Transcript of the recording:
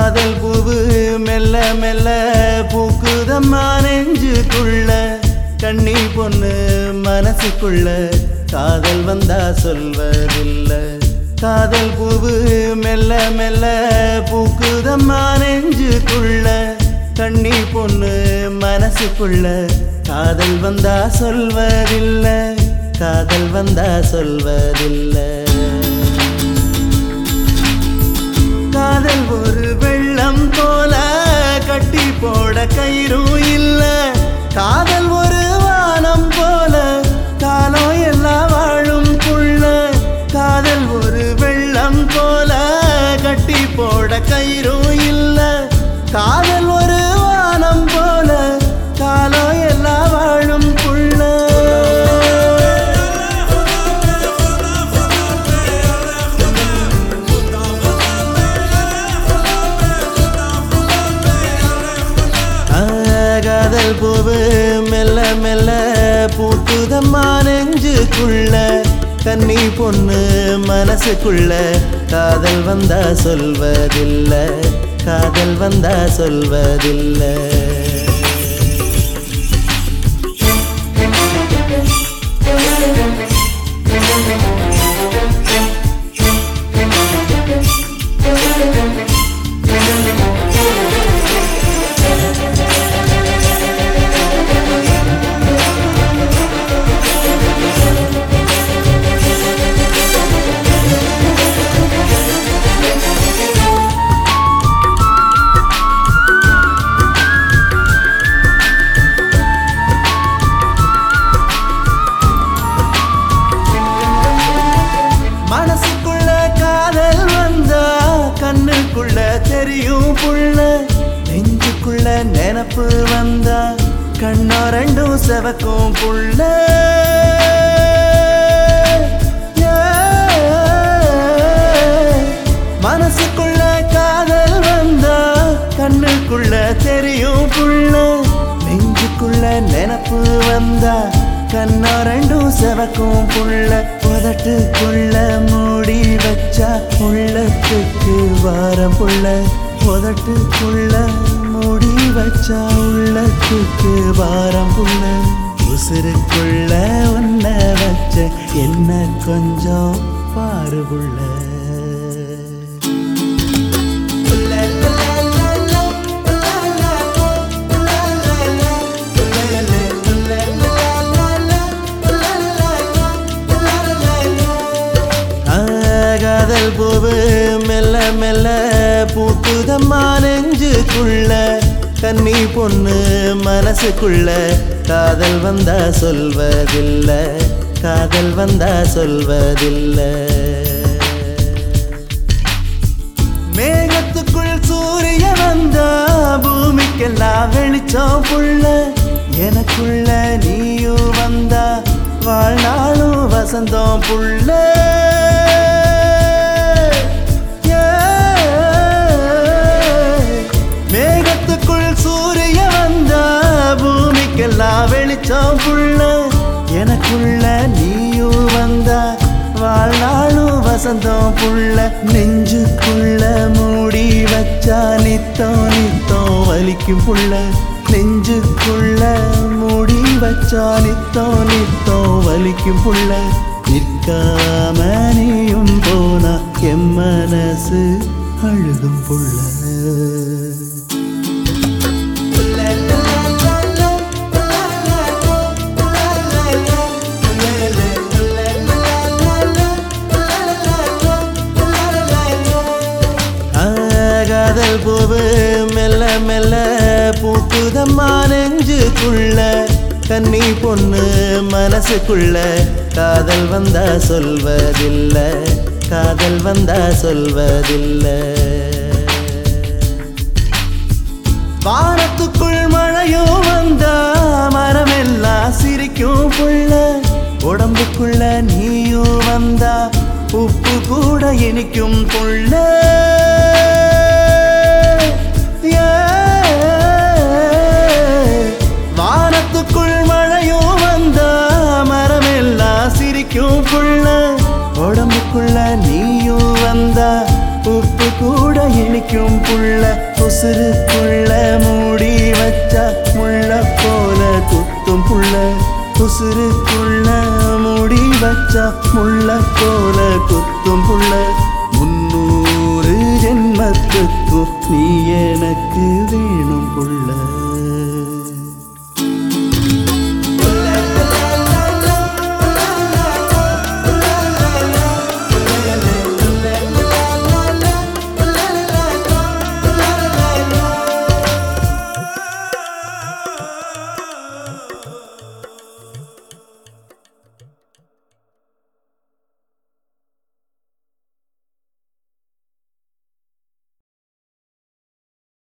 காதல் பூவு மெல்ல மெல்ல பூக்குதம்மா நெஞ்சுக்குள்ள கண்ணி பொண்ணு மனசுக்குள்ள காதல் வந்தா சொல்வதில்ல காதல் பூவு மெல்ல மெல்ல பூக்குதம்மா நெஞ்சுக்குள்ள கண்ணி பொண்ணு மனசுக்குள்ள காதல் வந்தா சொல்வதில்ல காதல் வந்தா சொல்வதில்லை காதல் ஒரு வெள்ளம் போல கட்டி போட கயிறும் இல்ல காதல் ஒரு வானம் போல காலம் எல்லாம் வாழும் புள்ள காதல் ஒரு வெள்ளம் போல கட்டி போட கயிறும் இல்ல காதல் ஒரு வானம் போல காலம் எல்லாம் வாழும் புள்ள ஆ, காதல் பூவு மெல்ல மெல்ல பூத்துதம்மா நெஞ்சுக்குள்ள கன்னி பொண்ணு மனசுக்குள்ள காதல் வந்தா சொல்வதில்ல காதல் வந்தா சொல்வதில்ல மனசுக்குள்ள காதல் வந்தா கண்ணுக்குள்ள தெரியும் புள்ள நெஞ்சுக்குள்ள நினப்பு வந்தா கண்ணா ரெண்டும் செவக்கும் புள்ள மனசுக்குள்ள காதல் வந்தா கண்ணுக்குள்ள தெரியும் புள்ள நெஞ்சுக்குள்ள நினப்பு வந்தா கண்ணா ரெண்டும் செவக்கும் புள்ள உதட்டுக்குள்ள மூடி வச்சா உள்ளத்துக்கு வாரம் புள்ள உதட்டுக்குள்ள மூடி வச்சா உள்ளத்துக்கு வாரம் புள்ள உசுருக்குள்ள உன்ன வச்ச என்ன கொஞ்சம் பாரு புள்ள ஆ, காதல் பூவு மெல்ல மெல்ல பூத்துதம்மா நெஞ்சுக்குள்ள கன்னி பொண்ணு மனசுக்குள்ள காதல் வந்தா சொல்வதில்ல காதல் வந்தா சொல்வதில்ல மேகத்துக்குள் சூரிய வந்தா பூமிக்கெல்லாம் வெளிச்சம் புள்ள எனக்குள்ள நீயும் வந்தா வாழ்நாளும் வசந்தம் புள்ள மேகத்துக்குள் சூரிய வந்தா பூமிக்கெல்லாம் வெளிச்சம் புள்ள எனக்குள்ள நீயும் வந்தா வாழ்நாளும் வசந்தம் புள்ள நெஞ்சுக்குள்ள மூடி வச்சா நித்தம் நித்தம் வலிக்கும் புள்ள நெஞ்சுக்குள்ள மூடி வச்சா நித்தம் நித்தம் வலிக்கும் புள்ள நிற்காம நீயும் போனா என் மனசு அழுகும் புள்ள ஆ, காதல் பூவு மெல்ல மெல்ல பூத்துதம்மா நெஞ்சுக்குள்ள கன்னி பொண்ணு மனசுக்குள்ள காதல் வந்தா சொல்வதில்ல காதல் வந்தா சொல்வதில்ல வானத்துக்குள் மழையும் வந்தா மரமெல்லாம் சிரிக்கும் புள்ள உடம்புக்குள்ள நீயும் வந்தா உப்பு கூட இனிக்கும் புள்ள ஏ, வானத்துக்குள் மழையும் வந்தா மரமெல்லாம் சிரிக்கும் புள்ள உடம்புக்குள்ள நீயும் வந்தா உப்பு கூட இனிக்கும் புள்ள புள்ள உசுருக்குள்ள மூடி வச்சா முள்ள போல குத்தும் புள்ள உசுருக்குள்ள மூடி வச்சா முள்ள போல குத்தும் புள்ள முன்னூறு ஜென்மத்துக்கும் நீ எனக்கு வேணும் புள்ள